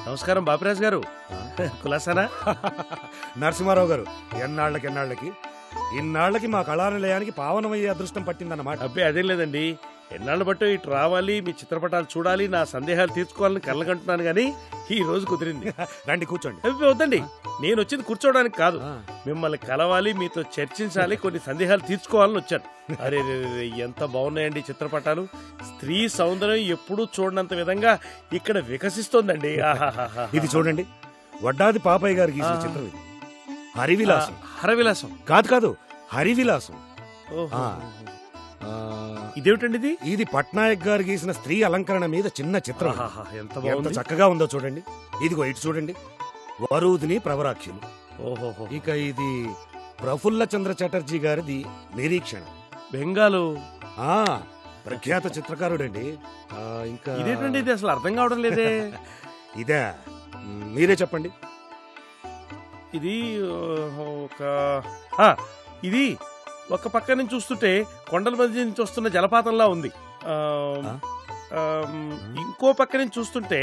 నమస్కారం బాపిరాజు గారు కులాసానా నరసింహారావు గారు ఎన్నాళ్ళకి ఎన్నాళ్ళకి ఇన్నాళ్ళకి మా కళానిలయానికి పావనమయ్యే అదృష్టం పట్టిందన్నమాట అబ్బే అదేం లేదండి ఎన్నాళ్ళు బట్టో ఇటు రావాలి మీ చిత్రపటాలు చూడాలి నా సందేహాలు తీర్చుకోవాలని కళ్ళకంటున్నాను కానీ ఈ రోజు కుదిరింది రండి కూర్చోండి అబ్బే వద్దండి నేను వచ్చింది కూర్చోవడానికి కాదు ఆ, మిమ్మల్ని కలవాలి మీతో చర్చించాలి కొన్ని సందేహాలు తీర్చుకోవాలని వచ్చాను అరే రే, రే, రే, ఎంత బాగున్నాయండి చిత్రపటాలు స్త్రీ సౌందర్యం ఎప్పుడూ చూడనంత విధంగా ఇక్కడ వికసిస్తోందండి ఆహాహాహా. ఇది చూడండి వడ్డాది పాపయ్య గారు గీసిన ఆ. చిత్రం ఇది హరివిలాసం ఆ, హరవిలాసం కాదు కాదు హరివిలాసం ఓహో. ఆ. ఆ, ఇదేమిటండి ఇది ఇది పట్నాయక్ గారు గీసిన స్త్రీ అలంకరణ మీద చిన్న చిత్రం ఇది. ఆహాహా, ఎంత ఎంత బాగుంది చక్కగా ఉందో చూడండి ఇదిగో ఇటు చూడండి వరూధిని ప్రవరాఖ్యులు ఓహోహో ఇక ఇది ప్రఫుల్ల చంద్ర చటర్జీ గారిది నిరీక్షణ బెంగాలు ఆ ప్రఖ్యాత చిత్రకారుడండి ఆ, ఇంకా ఇదేంటండి ఇది అసలు అర్థం కావడం లేదే ఇదే మ్, మీరే చెప్పండి ఇది ఓహో, ఒక ఆ, ఇది ఒక పక్క నుంచి చూస్తుంటే కొండల మధ్య నుంచి వస్తున్న జలపాతంలా ఉంది ఆ, ఆ? ఆమ్, ఇంకో పక్క నుంచి చూస్తుంటే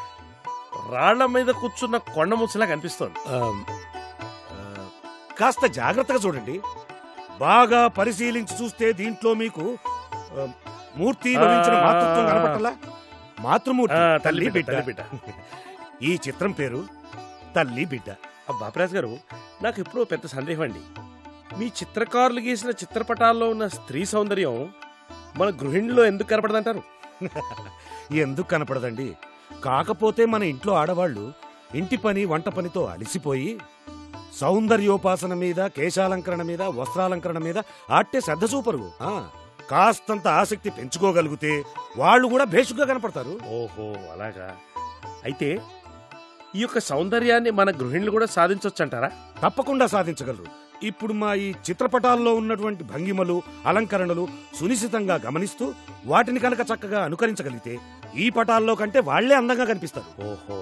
రాళ్ల మీద కూర్చున్న కొండ ముచ్చలా కనిపిస్తోంది ఆమ్, ఆ, కాస్త జాగ్రత్తగా చూడండి బాగా పరిశీలించి చూస్తే దీంట్లో మీకు ఆ, మూర్తి భవించిన ఆ. మాతృత్వం కనపట్టలా మాతృమూర్తి ఆ, తల్లి బిడ్డ, బిడ్డ తల్లి బిడ్డ ఈ చిత్రం పేరు తల్లి బిడ్డ ఆ, బాపరాజు గారు నాకు ఎప్పుడో పెద్ద సందేహం అండి మీ చిత్రకారులు గీసిన చిత్రపటాల్లో ఉన్న స్త్రీ సౌందర్యం మన గృహిణిలో ఎందుకు కనపడదంటారు ఎందుకు కనపడదండి కాకపోతే మన ఇంట్లో ఆడవాళ్ళు ఇంటి పని వంట పనితో అలిసిపోయి సౌందర్యోపాసన మీద కేశాలంకరణ మీద వస్త్రాలంకరణ మీద ఆట్టే శ్రద్ధ చూపరు ఆ, కాస్తంత ఆసక్తి పెంచుకోగలిగితే వాళ్ళు కూడా భేషుగ్గా కనపడతారు ఓహో అలాగా అయితే ఈ యొక్క సౌందర్యాన్ని మన గృహిణులు కూడా సాధించవచ్చంటారా తప్పకుండా సాధించగలరు ఇప్పుడు మా ఈ చిత్రపటాల్లో ఉన్నటువంటి భంగిమలు అలంకరణలు సునిశ్చితంగా గమనిస్తూ వాటిని కనుక చక్కగా అనుకరించగలిగితే ఈ పటాల్లో కంటే వాళ్లే అందంగా కనిపిస్తారు ఓహో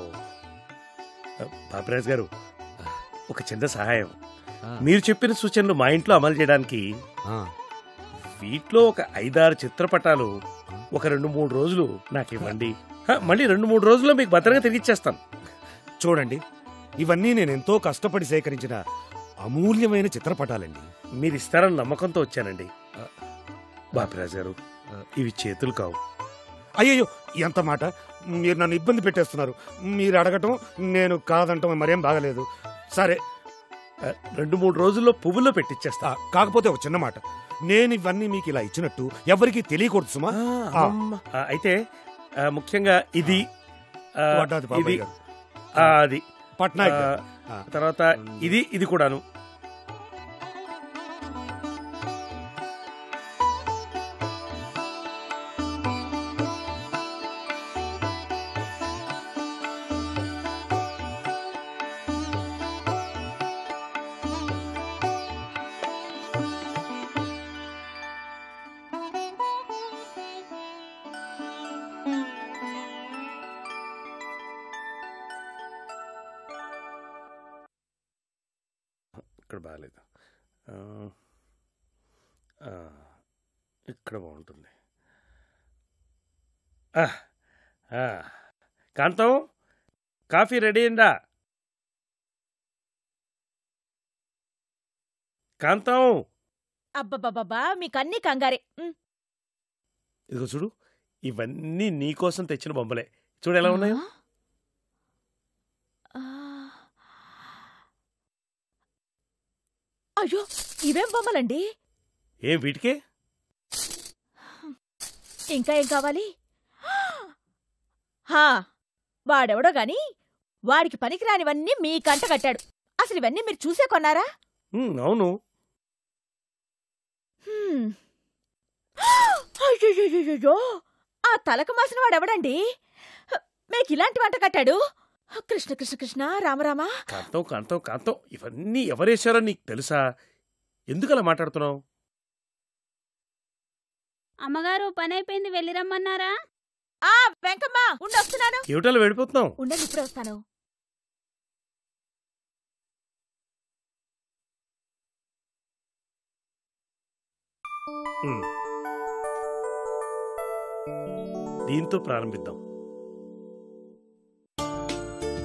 బాపిరాజ్ గారు ఒక చిన్న సహాయం మీరు చెప్పిన సూచనలు మా ఇంట్లో అమలు చేయడానికి ఆ, వీటిలో ఒక ఐదారు చిత్రపటాలు ఒక రెండు మూడు రోజులు నాకు ఇవ్వండి హ, మళ్ళీ రెండు మూడు రోజుల్లో మీకు భద్రంగా తిరిగిచ్చేస్తాను చూడండి ఇవన్నీ నేను ఎంతో కష్టపడి సేకరించిన అమూల్యమైన చిత్రపటాలండి మీరు ఇస్తారని నమ్మకంతో వచ్చానండి బాపిరాజ్ గారు ఇవి చేతులు కావు అయ్యయ్యో ఎంత మాట మీరు నన్ను ఇబ్బంది పెట్టేస్తున్నారు మీరు అడగటం నేను కాదంటం మరేం బాగలేదు సరే ఆ, రెండు మూడు రోజుల్లో పువ్వుల్లో పెట్టిచ్చేస్తా ఆ, కాకపోతే ఒక చిన్న మాట నేను ఇవన్నీ మీకు ఇలా ఇచ్చినట్టు ఎవరికి తెలియకూడదు సుమా ఆ, అమ్మ. ఆ, అయితే ఆ, ముఖ్యంగా ఇది ఆ, వడ్డాది ఇది బాబాయ్ గారు ఆ, అది పట్నాయక్ ఆ, గారు. ఆ. తర్వాత ఇది ఇది కూడాను ఇక్కడ బాగాలేదు ఆ, ఆ, ఇక్కడ బాగుంటుంది ఆ, ఆ. కాంతం కాఫీ రెడీ అయిందా కాంతం అబ్బబ్బబ్బా మీకన్నీ కంగారే ఉమ్. ఇదిగో చూడు ఇవన్నీ నీకోసం తెచ్చిన బొమ్మలే చూడు ఎలా ఉన్నాయో ఆ. అయ్యో ఇవేం బొమ్మలండి ఏం వీటికే ఇంకా ఏం కావాలి హా వాడెవడో గాని వాడికి పనికిరానివన్నీ మీ కంట కట్టాడు అసలు ఇవన్నీ మీరు చూసే కొన్నారా ఉమ్, అవును హ్మ్. అయ్యయ్యయ్యయ్యో! ఆ తలకు మాసిన వాడెవడండి మీకు ఇలాంటి వంట కట్టాడు కృష్ణ కృష్ణ కృష్ణ రామరామా కాంతం కాంతం కాంతం ఇవన్నీ ఎవరేశారో నీకు తెలుసా ఎందుకలా మాట్లాడుతున్నావు అమ్మగారు పని అయిపోయింది వెళ్ళి రమ్మన్నారా ఆ వెంకమ్మ ఉండొస్తున్నాను ఏమిటలా వెళ్ళిపోతున్నావు ఉండండి ఇప్పుడే వస్తాను ఉమ్. దీంతో ప్రారంభిద్దాం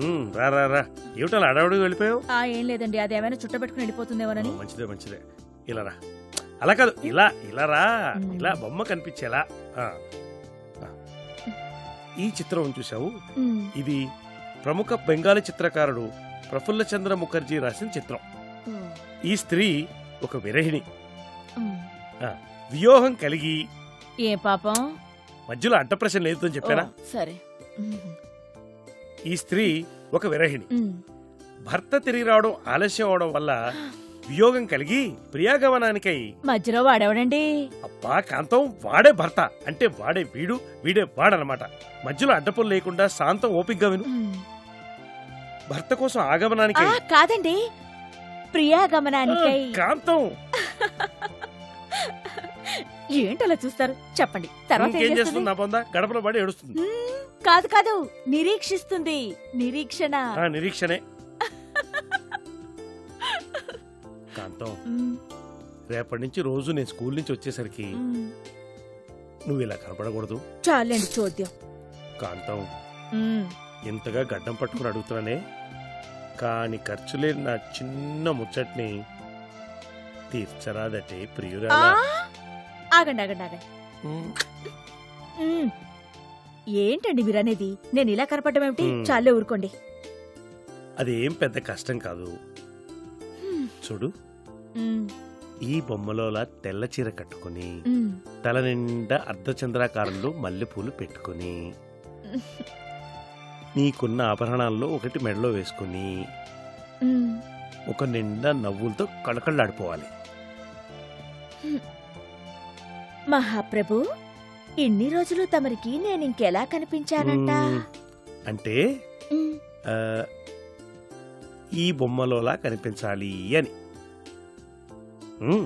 ఉమ్, రా రా రా ఏమిటో అలా అడవుడికి వెళ్ళిపోయావు ఆ ఏం లేదండి అదేమైనా చుట్టబెట్టుకుని వెళ్ళిపోతుందేమోనని ఓ, మంచిదే మంచిదే ఇలా రా అలా కాదు ఇలా ఇలా రా ఉమ్. ఇలా బొమ్మ కనిపించేలా ఆ. ఆ. ఈ చిత్రం చూసావు ఉమ్, ఇది ప్రముఖ బెంగాలీ చిత్రకారుడు ప్రఫుల్ల చంద్ర ముఖర్జీ రాసిన చిత్రం ఓ, ఈ స్త్రీ ఒక విరహిణి ఉమ్. వియోహం కలిగి ఏ పాపం మధ్యలో అడ్డప్రశ్న లేదు అని చెప్పానా ఓ, సరే ఉమ్, ఈ స్త్రీ ఒక విరహిణి ఉమ్. భర్త తిరిగి రావడం ఆలస్యం అవడం వల్ల వియోగం కలిగి ప్రియాగమనానికై మధ్యలో వాడెవడండి అబ్బా కాంతం వాడే భర్త అంటే వాడే వీడు వీడే వాడనమాట మధ్యలో అడ్డపులు లేకుండా శాంతం ఓపిగ్గా విను ఉమ్. భర్త కోసం ఆ ఆగమనానికై కాదండి ప్రియాగమనానికై కాంతం ఏంటలా చూస్తారు చెప్పండి తర్వాత ఏం ఇంకేం చేస్తుంది చేస్తుంది నా పొందా గడపలో పడి ఏడుస్తుంది మ్మ్, కాదు కాదు నిరీక్షిస్తుంది నిరీక్షణ ఆ నిరీక్షనే కాంతం మ్మ్, రేపటి నుంచి రోజు నేను స్కూల్ నుంచి వచ్చేసరికి మ్మ్. నువ్వు ఇలా కనపడకూడదు చాలండి చూద్దాం కాంతం మ్మ్. ఇంతగా గడ్డం పట్టుకుని అడుగుతున్నానే కాని ఖర్చు లేని నా చిన్న ముచ్చట్ని తీర్చరాదటే ఆ, ప్రియురాలా ఆగండి ఆగండి ఆగండి ఉమ్, మ్మ్. ఏంటండి మీరనేది నేను ఇలా కనపడడం ఏమిటి మ్మ్. చాలే ఊరుకోండి అదేం పెద్ద కష్టం కాదు చూడు మ్మ్, ఈ బొమ్మలోలా తెల్ల చీర కట్టుకుని మ్మ్. తల నిండా అర్ధచంద్రాకారంలో మల్లెపూలు పెట్టుకుని నీకున్న ఆభరణాల్లో ఒకటి మెడలో వేసుకుని మ్మ్. ఒక నిండా నవ్వులతో కళకళ్ళాడిపోవాలి మహాప్రభు ఇన్ని రోజులు తమరికి నేను ఇంకెలా కనిపించానంట మ్మ్. అంటే మ్మ్. ఆ, ఈ బొమ్మలోలా కనిపించాలి అని ఉమ్,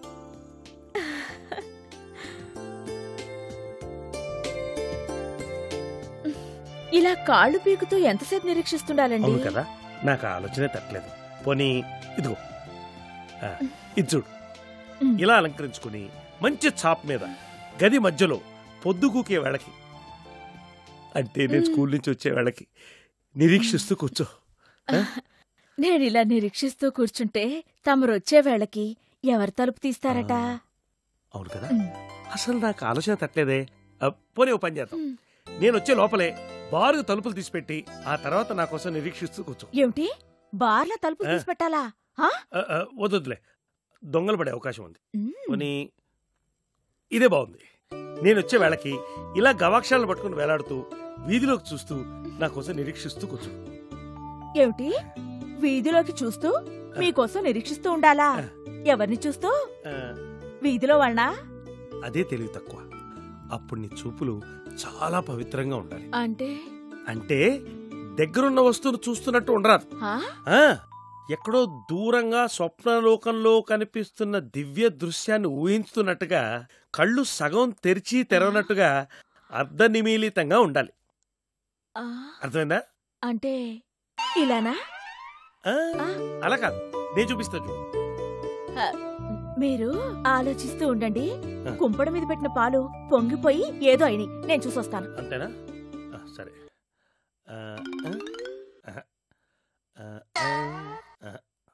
ఇలా కాళ్ళు పీకుతూ ఎంతసేపు నిరీక్షిస్తుండాలండి అవును కదా నాకు ఆ ఆలోచనే తట్టలేదు పోనీ ఇదిగో ఆ, ఇది చూడు ఉమ్. ఇలా అలంకరించుకుని మంచి చాప్ మీద గది మధ్యలో పొద్దుగూకే వేళకి అంటే నేను ఉమ్. స్కూల్ నుంచి వచ్చే వేళకి నిరీక్షిస్తూ కూర్చో నేను ఇలా నిరీక్షిస్తూ కూర్చుంటే తమరొచ్చే వేళకి ఎవరు తలుపు తీస్తారట అవును కదా ఉమ్. అసలు నాకు ఆలోచన తట్టలేదే ఆ, పోనీ ఓ పని చేద్దాం ఉమ్. నేను వచ్చే లోపలే బారుగా తలుపులు తీసిపెట్టి ఆ తర్వాత నా కోసం నిరీక్షిస్తూ కూర్చో ఏమిటి బార్ల తలుపు ఆ. తీసి పెట్టాలా ఆ, ఆ, వద్దులే దొంగలు పడే అవకాశం ఉంది ఉమ్. పోనీ ఇదే బాగుంది నేను వచ్చే వేళకి ఇలా గవాక్షాలను పట్టుకుని వేలాడుతూ వీధిలోకి చూస్తూ నా కోసం నిరీక్షిస్తూ కూర్చో ఏమిటి వీధిలోకి చూస్తూ మీకోసం నిరీక్షిస్తూ ఉండాలా ఆ. ఎవరిని చూస్తూ ఆ, వీధిలో వాళ్ళనా అదే తెలివి తక్కువ అప్పుడు నీ చూపులు చాలా పవిత్రంగా ఉండాలి అంటే అంటే దగ్గరున్న వస్తువును చూస్తున్నట్టు ఉండరాదు ఆ? ఆ, ఎక్కడో దూరంగా స్వప్నలోకంలో కనిపిస్తున్న దివ్య దృశ్యాన్ని ఊహించుతున్నట్టుగా కళ్ళు సగం తెరిచి తెరవనట్టుగా అర్ధనిమీలితంగా ఉండాలి ఆ, అర్థమైందా అంటే ఇలానా ఆ, ఆ. అలా కాదు నేను చూపిస్తా చూడు మీరు ఆలోచిస్తూ ఉండండి ఆ. కుంపడ మీద పెట్టిన పాలు పొంగిపోయి ఏదో అయినాయి నేను చూసొస్తాను అంతేనా ఆ, సరే ఆ, ఆ, ఆహా. ఆ, ఆ, ఆ.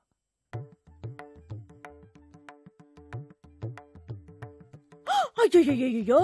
అయ్యో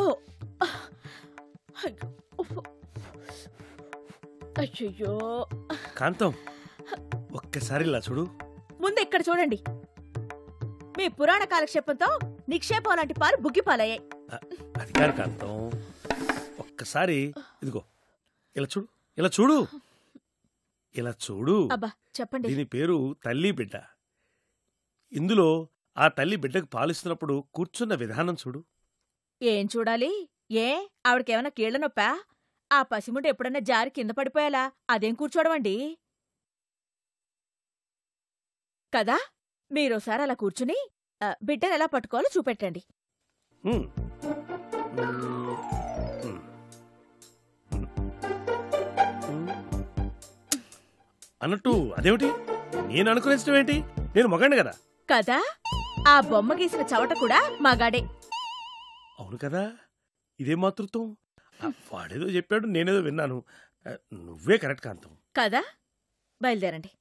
అయ్యో కాంతం ఒక్కసారి ఇలా చూడు ముందు ఇక్కడ చూడండి మీ పురాణ కాలక్షేపంతో నిక్షేపం లాంటి పాలు బుగ్గి పాలయ్యాయి అది కాదు కాంతం ఒక్కసారి ఇదిగో ఇలా చూడు ఇలా చూడు ఇలా చూడు అబ్బా చెప్పండి దీని పేరు తల్లి బిడ్డ ఇందులో ఆ తల్లి బిడ్డకు పాలిస్తున్నప్పుడు కూర్చున్న విధానం చూడు ఏం చూడాలి ఏ ఆవిడకేమైనా కీళ్ల నొప్పా ఆ పసిముండ ఎప్పుడన్నా జారి కింద పడిపోయేలా అదేం కూర్చోవడం అండి కదా మీరోసారి అలా కూర్చుని ఆ, బిడ్డను ఎలా పట్టుకోవాలో చూపెట్టండి ఉమ్. ఉమ్. ఉమ్. ఉమ్. అన్నట్టు అదేమిటి నేను అనుకునేష్టం ఏంటి నేను మగాడిని కదా కదా ఆ బొమ్మ గీసిన చవట కూడా మగాడే అవును కదా ఇదే మాతృత్వం ఆ, వాడేదో చెప్పాడు నేనేదో విన్నాను ఆ, నువ్వే కరెక్ట్ కాంతం కదా బయలుదేరండి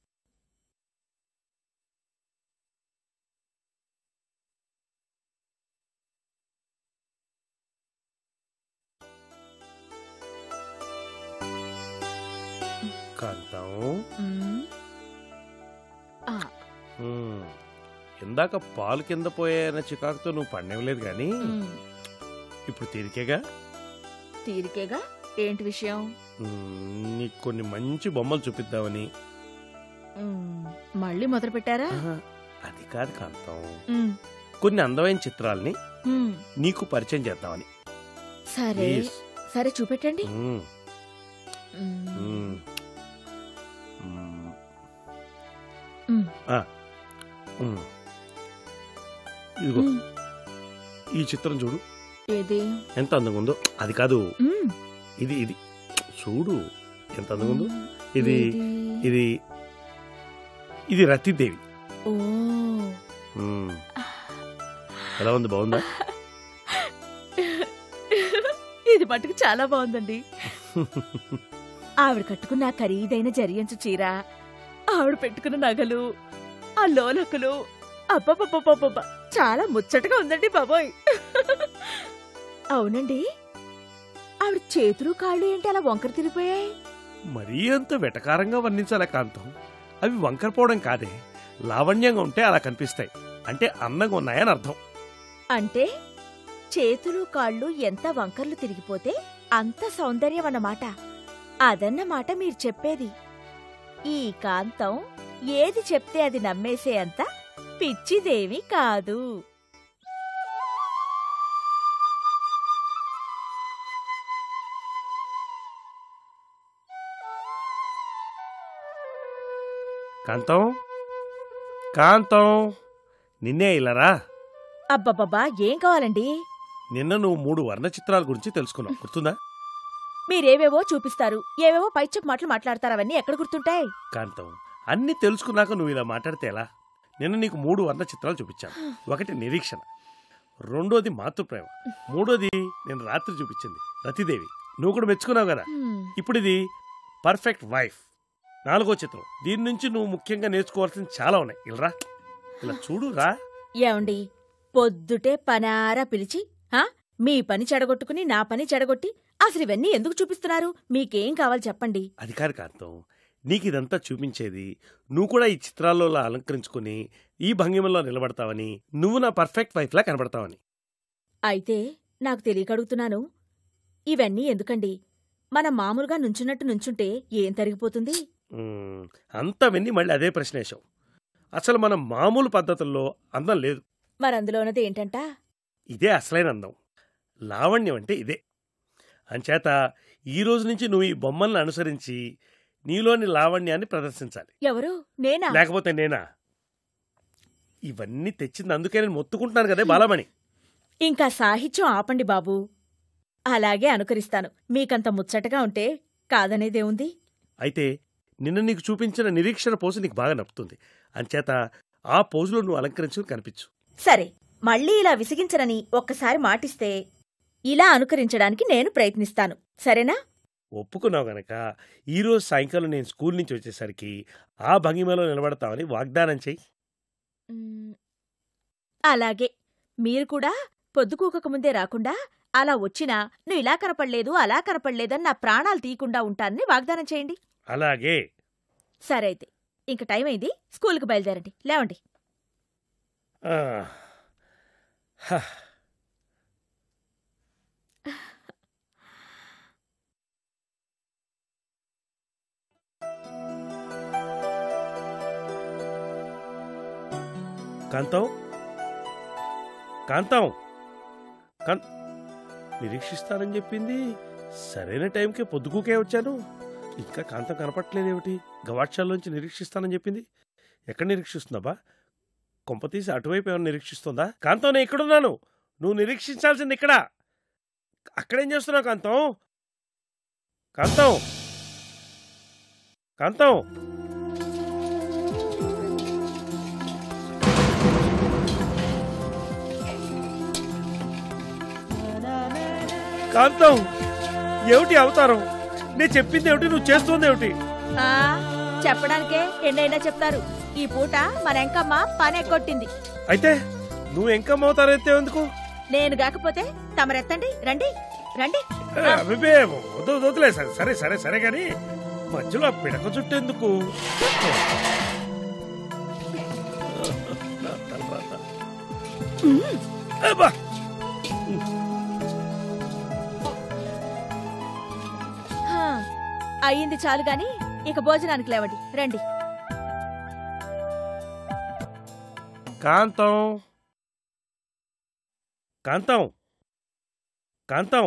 కాంతం మ్మ్. ఆ, హ్మ్. ఇందాక పాలు కింద పోయాయన్న చికాకుతో నువ్వు పడినవ్వలేదు కానీ మ్మ్. ఇప్పుడు తీరికేగా తీరికేగా ఏంటి విషయం హ్మ్, నీకు కొన్ని మంచి బొమ్మలు చూపిద్దామని మ్మ్. మళ్ళీ మొదలు పెట్టారా ఆహా, అది కాదు కాంతం మ్మ్. కొన్ని అందమైన చిత్రాల్ని మ్మ్. నీకు పరిచయం చేద్దామని సరే ప్లీజ్ సరే చూపెట్టండి హ్మ్, మ్మ్. హ్మ్. హ్మ్. మ్మ్. ఆ, హ్మ్. ఇదిగో మ్మ్. ఈ చిత్రం చూడు ఏది ఎంత అందంగా ఉందో అది కాదు మ్మ్. ఇది ఇది చూడు ఎంత అందంగా ఉందో మ్మ్. ఇది ఏది? ఇది ఇది రతిదేవి ఓ మ్మ్. ఎలా ఉంది బాగుందా ఇది మటుకు చాలా బాగుందండి ఆవిడ కట్టుకున్న ఆ ఖరీదైన జరియంచు చీర ఆవిడ పెట్టుకున్న నగలు ఆ లోలకులు అబ్బబ్బబ్బబ్బబ్బ చాలా ముచ్చటగా ఉందండి బాబోయ్ అవునండి ఆవిడ చేతులు కాళ్ళు ఏంటి అలా వంకర తిరిగిపోయాయి మరీ అంత వెటకారంగా వర్ణించాల కాంతం అవి వంకరపోవడం కాదే లావణ్యంగా ఉంటే అలా కనిపిస్తాయి అంటే అందంగా ఉన్నాయని అర్థం అంటే చేతులు కాళ్ళు ఎంత వంకర్లు తిరిగిపోతే అంత సౌందర్యం అన్నమాట అదన్నమాట మీరు చెప్పేది ఈ కాంతం ఏది చెప్తే అది నమ్మేసే అంత పిచ్చిదేవి కాదు కాంతం కాంతం నిన్నే ఇల్లరా అబ్బబ్బబ్బా ఏం కావాలండి నిన్న నువ్వు మూడు వర్ణ చిత్రాల గురించి తెలుసుకున్నావు గుర్తుందా మీరేవేవో చూపిస్తారు ఏవేవో పైచప్ మాటలు మాట్లాడతారు అవన్నీ ఎక్కడ గుర్తుంటాయి కాంతం అన్ని తెలుసుకున్నాక నువ్వు ఇలా మాట్లాడితే ఎలా నిన్న నీకు మూడు వర్ణ చిత్రాలు చూపించాను ఒకటి నిరీక్షణ రెండోది మాతృప్రేమ మూడోది నేను రాత్రి చూపించింది రతిదేవి నువ్వు కూడా మెచ్చుకున్నావు కదా హ్మ్. ఇప్పుడు ఇది పర్ఫెక్ట్ వైఫ్ నాలుగో చిత్రం దీని నుంచి నువ్వు ముఖ్యంగా నేర్చుకోవాల్సింది చాలా ఉన్నాయి ఇలా ఇలా చూడు రా ఏమండి పొద్దుటే పనారా పిలిచి హా మీ పని చెడగొట్టుకుని నా పని చెడగొట్టి అసలు ఇవన్నీ ఎందుకు చూపిస్తున్నారు మీకేం కావాలి చెప్పండి అధికారి కాంతం నీకు ఇదంతా చూపించేది నువ్వు కూడా ఈ చిత్రాల్లో ఇలా అలంకరించుకుని ఈ భంగిమలో నిలబడతావని నువ్వు నా పర్ఫెక్ట్ వైఫ్లా కనబడతావని అయితే నాకు తెలియక అడుగుతున్నాను ఇవన్నీ ఎందుకండి మనం మామూలుగా నుంచున్నట్టు నుంచుంటే ఏం తరిగిపోతుంది మ్మ్, అంతా విని మళ్ళీ అదే ప్రశ్న వేశావు అసలు మన మామూలు పద్ధతుల్లో అందం లేదు మరందులోనది ఏంటంట ఇదే అసలైన అందం లావణ్యం అంటే ఇదే అంచేత ఈ రోజు నుంచి నువ్వు ఈ బొమ్మల్ని అనుసరించి నీలోని లావణ్యాన్ని ప్రదర్శించాలి ఎవరు నేనా లేకపోతే నేనా ఇవన్నీ తెచ్చింది అందుకే నేను మొత్తుకుంటున్నాను కదే బాలమణి ఇంకా సాహిత్యం ఆపండి బాబూ అలాగే అనుకరిస్తాను మీకంత ముచ్చటగా ఉంటే కాదనేదేముంది అయితే నిన్న నీకు చూపించిన నిరీక్షణ పోజు నీకు బాగా నప్పుతుంది అంచేత ఆ పోజులో నువ్వు అలంకరించుకుని కనిపించు సరే మళ్ళీ ఇలా విసిగించనని ఒక్కసారి మాటిస్తే ఇలా అనుకరించడానికి నేను ప్రయత్నిస్తాను సరేనా ఒప్పుకున్నావు గనక ఈరోజు సాయంకాలం నేను స్కూల్ నుంచి వచ్చేసరికి ఆ భంగిమలో నిలబడతావని వాగ్దానం చెయ్యి మ్, అలాగే మీరు కూడా పొద్దుకూకక ముందే రాకుండా అలా వచ్చినా నువ్వు ఇలా కనపడలేదు అలా కనపడలేదని నా ప్రాణాలు తీయకుండా ఉంటానని వాగ్దానం చేయండి అలాగే సరే అయితే ఇంక టైం అయింది స్కూల్కి బయలుదేరండి లేవండి ఆ. హ. కాంతం కాంతం కాన్ నిరీక్షిస్తానని చెప్పింది సరైన టైంకే పొద్దుకూకే వచ్చాను ఇంకా కాంతం కనపట్లేదేమిటి గవాక్షాల్లోంచి నిరీక్షిస్తానని చెప్పింది ఎక్కడ నిరీక్షిస్తుందబ్బా కొంపతీసి అటువైపు ఏమైనా నిరీక్షిస్తుందా కాంతం నేను ఇక్కడున్నాను నువ్వు నిరీక్షించాల్సింది ఇక్కడ అక్కడేం చేస్తున్నావు కాంతం కాంతం కాంతం కాంతం ఏమిటి అవతారం నేను చెప్పింది ఏమిటి నువ్వు చేస్తుంది ఏమిటి ఆ, చెప్పడానికే ఎన్నైనా చెప్తారు ఈ పూట మన ఎంకమ్మ పని ఎక్కొట్టింది అయితే నువ్వు ఎంకమ్మవుతారైతే ఎందుకు నేను కాకపోతే తమరెత్తండి రండి రండి ఏ, అబ్బే, వద్దు వదిలే సరే సరే సరే సరే గాని మధ్యలో ఆ పిడక చుట్టూ ఎందుకు నా తర్వాత. అబ్బా! హా, అయ్యింది చాలు గాని ఇక భోజనానికి లేవండి రండి కాంతం కాంతం కాంతం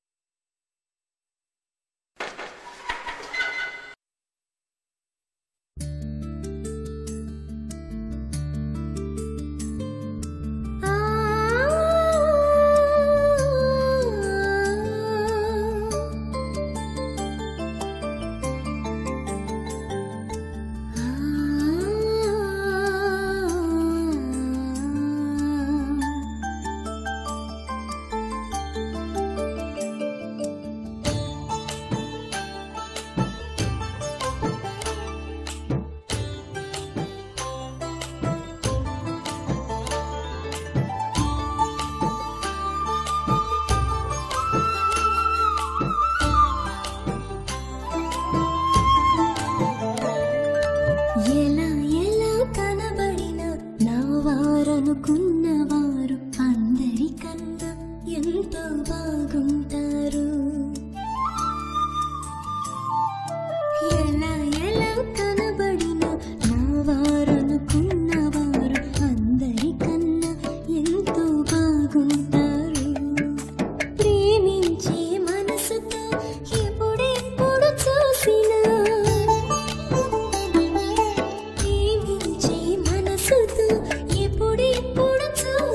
ఎలా ఎలా కనబడిన నా వారనుకున్న వారు అందరికన్నా ఎంతో బాగుంటారు ఎలా ఎలా కనబడిన నా వారనుకున్న వారు అందరికన్నా ఎంతో బాగుంటారు ప్రేమించే మనసుతో ఎప్పుడెప్పుడు చూసినా ప్రేమించే మనసుతో ఎప్పుడెప్పుడు చూసినా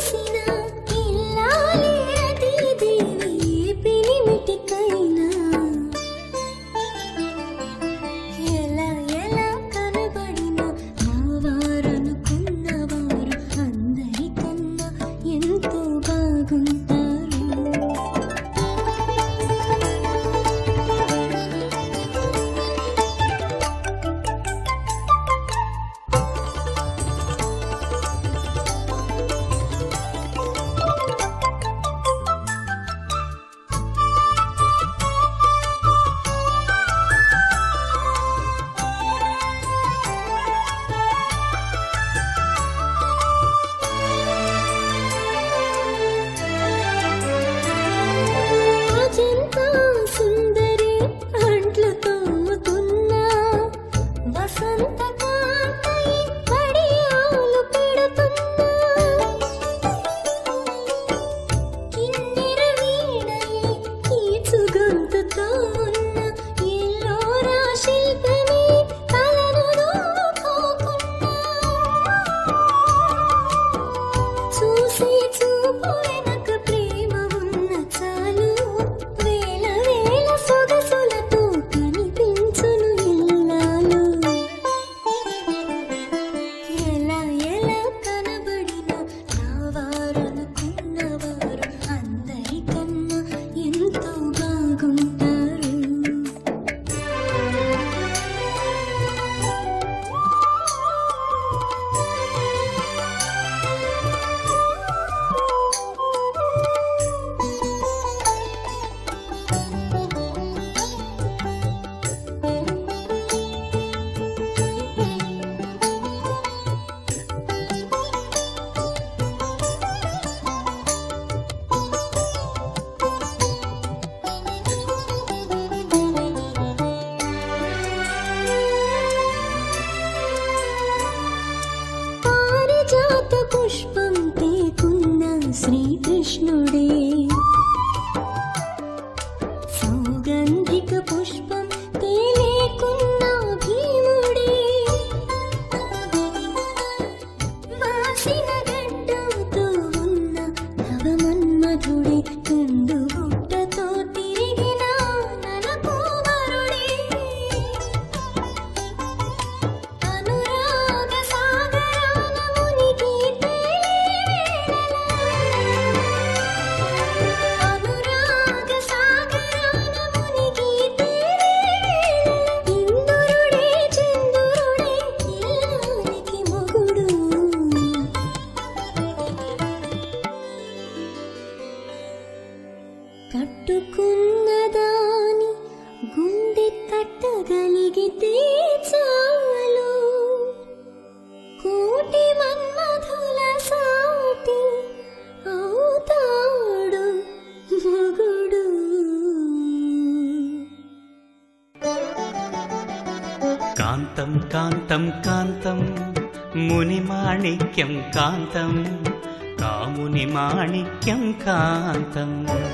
కాంతం కాంతం మునిమాణిక్యం కాంతం కాముని మాణిక్యం కాంతం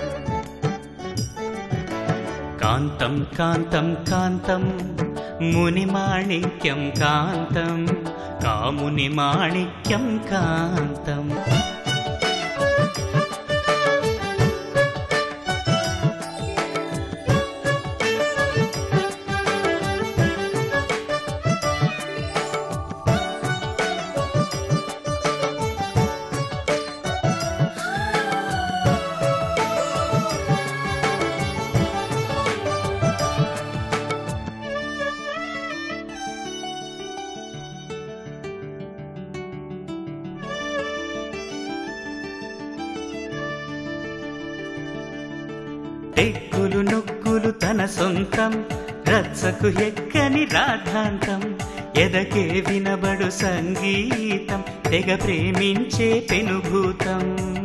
కాంతం కాంతం కాంతం మునిమాణిక్యం కాంతం కాముని మాణిక్యం కాంతం టెక్కులు నొక్కులు తన సొంతం రచ్చకు ఎక్కని రాధాంతం ఎదకే వినబడు సంగీతం తెగ ప్రేమించే పెనుభూతం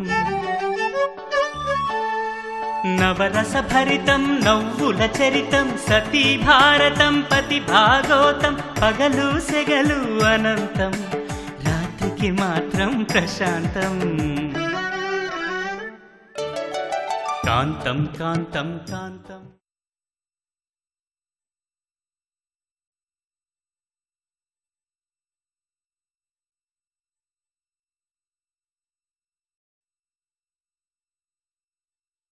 నవరస భరితం నవ్వుల చరితం సతీ భారతం పతి భాగోతం పగలు సెగలు అనంతం రాత్రికి మాత్రం ప్రశాంతం కాంతం కాంతం కాంతం